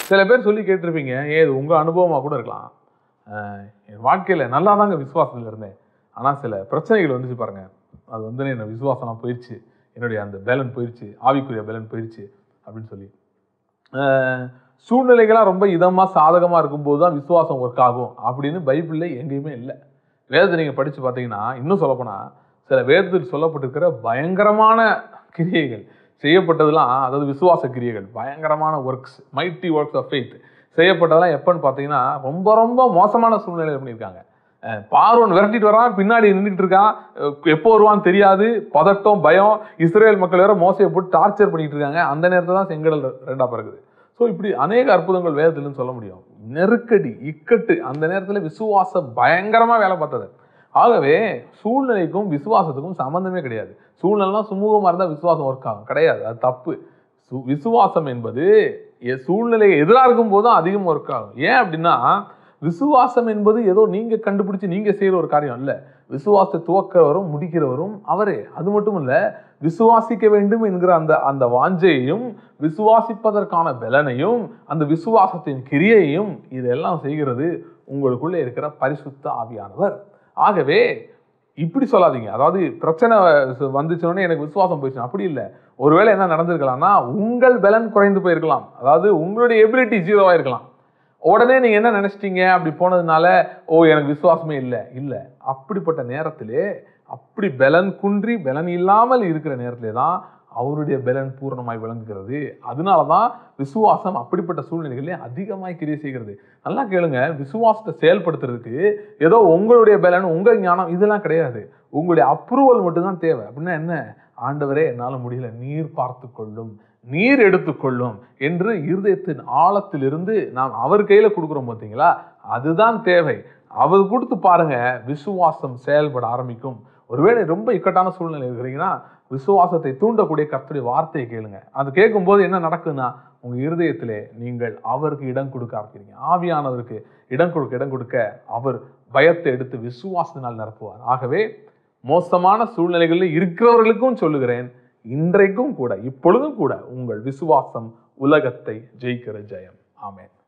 சில பேர் சொல்லி கேட்டிருப்பீங்க ஏ இது உங்க அனுபவமா கூட இருக்கலாம் அஹ் என் வாழ்க்கையில நல்லா தாங்க விசுவாசத்துல இருந்தேன் ஆனா சில பிரச்சனைகள் வந்துச்சு பாருங்க அது வந்து என்ன விசுவாசம்லாம் போயிடுச்சு என்னுடைய அந்த பேலன் போயிடுச்சு ஆவிக்குரிய பேலன் போயிடுச்சு அப்படின்னு சொல்லி அஹ் சூழ்நிலைகளாக ரொம்ப இதமா சாதகமா இருக்கும்போது தான் விசுவாசம் ஒர்க் ஆகும் அப்படின்னு பைபிள்ல எங்கேயுமே இல்லை வேதத்தை நீங்க படிச்சு பார்த்தீங்கன்னா இன்னும் சொல்லப்போனா சில வேதத்தில் சொல்லப்பட்டிருக்கிற பயங்கரமான கிரியைகள் செய்யப்பட்டதெல்லாம் அதாவது விசுவாச கிரியைகள் பயங்கரமான works mighty works of faith செய்யப்பட்டதெல்லாம் எப்பன்னு பார்த்தீங்கன்னா ரொம்ப ரொம்ப மோசமான சூழ்நிலையில் பண்ணியிருக்காங்க அஹ் பார்வோன் விரட்டிட்டு வரான் பின்னாடி நின்றுட்டு இருக்கான் அஹ் எப்போ வருவான்னு தெரியாது பதட்டம் பயம் இஸ்ரேல் மக்கள் வேற மோசையை போட்டு டார்ச்சர் பண்ணிட்டு இருக்காங்க அந்த நேரத்தில் தான் செங்கடல் ரெண்டா பிறகுது ஸோ இப்படி அநேக அற்புதங்கள் வேதத்திலும் சொல்ல முடியும் நெருக்கடி இக்கட்டு அந்த நேரத்தில் விசுவாசம் பயங்கரமா வேலை பார்த்தது ஆகவே சூழ்நிலைக்கும் விசுவாசத்துக்கும் சம்பந்தமே கிடையாது சூழ்நிலாம் சுமூகமா இருந்தால் விசுவாசம் ஒர்க் ஆகும் கிடையாது அது தப்பு சு- விசுவாசம் என்பது எ- சூழ்நிலை எதிராக இருக்கும் போதும் அதிகம் ஒர்க் ஆகும் ஏன் அப்படின்னா விசுவாசம் என்பது ஏதோ நீங்க கண்டுபிடிச்சு நீங்க செய்யற ஒரு காரியம் இல்ல விசுவாசத்தை துவக்கிறவரும் முடிக்கிறவரும் அவரே அது மட்டும் இல்ல விசுவாசிக்க வேண்டும் என்கிற அந்த அந்த வாஞ்சையையும் விசுவாசிப்பதற்கான பலனையும் அந்த விசுவாசத்தின் கிரியையும் இதெல்லாம் செய்கிறது உங்களுக்குள்ளே இருக்கிற பரிசுத்த ஆவியானவர் ஆகவே இப்படி சொல்லாதீங்க அதாவது பிரச்சனை வந்துச்சுன்னே எனக்கு விசுவாசம் போயிடுச்சு அப்படி இல்லை ஒருவேளை என்ன நடந்திருக்கலாம்னா உங்கள் பலன் குறைந்து போயிருக்கலாம் அதாவது உங்களுடைய எபிலிட்டி ஜீரோவா இருக்கலாம் உடனே நீங்க என்ன நினைச்சிட்டீங்க அப்படி போனதுனால ஓ எனக்கு விசுவாசமே இல்லை இல்லை அப்படிப்பட்ட நேரத்திலே அப்படி பலன் குன்றி பலன் இல்லாமல் இருக்கிற நேரத்திலே தான் அவருடைய பலன் பூரணமாய் விளங்குகிறது அதனால தான் விசுவாசம் அப்படிப்பட்ட சூழ்நிலைகளே அதிகமாய் கிரியை செய்கிறது நல்லா கேளுங்க விசுவாசத்தை செயல்படுத்துறதுக்கு ஏதோ உங்களுடைய பலன் உங்க ஞானம் இதெல்லாம் கிடையாது உங்களுடைய அப்ரூவல் மட்டும்தான் தேவை அப்படின்னா என்ன ஆண்டவரே என்னால் முடியல நீர் பார்த்து கொள்ளும் நீர் எடுத்துக்கொள்ளும் என்று இருதயத்தின் ஆழத்திலிருந்து நாம் அவர் கையில கொடுக்குறோம் பார்த்தீங்களா அதுதான் தேவை அவர் கொடுத்து பாருங்க விசுவாசம் செயல்பட ஆரம்பிக்கும் ஒருவேளை ரொம்ப இக்கட்டான சூழ்நிலை இருக்கிறீங்கன்னா விசுவாசத்தை தூண்டக்கூடிய கர்த்தருடைய வார்த்தையை கேளுங்க அது கேட்கும்போது என்ன நடக்குதுன்னா உங்க இருதயத்திலே நீங்கள் அவருக்கு இடம் கொடுக்க ஆரம்பிக்கிறீங்க ஆவியானவருக்கு இடம் கொடுக்க இடம் கொடுக்க அவர் பயத்தை எடுத்து விசுவாசத்தினால் நிரப்புவார் ஆகவே மோசமான சூழ்நிலைகளில் இருக்கிறவர்களுக்கும் சொல்லுகிறேன் இன்றைக்கும் கூட இப்பொழுதும் கூட உங்கள் விசுவாசம் உலகத்தை ஜெயிக்கிற ஜெயம் ஆமென்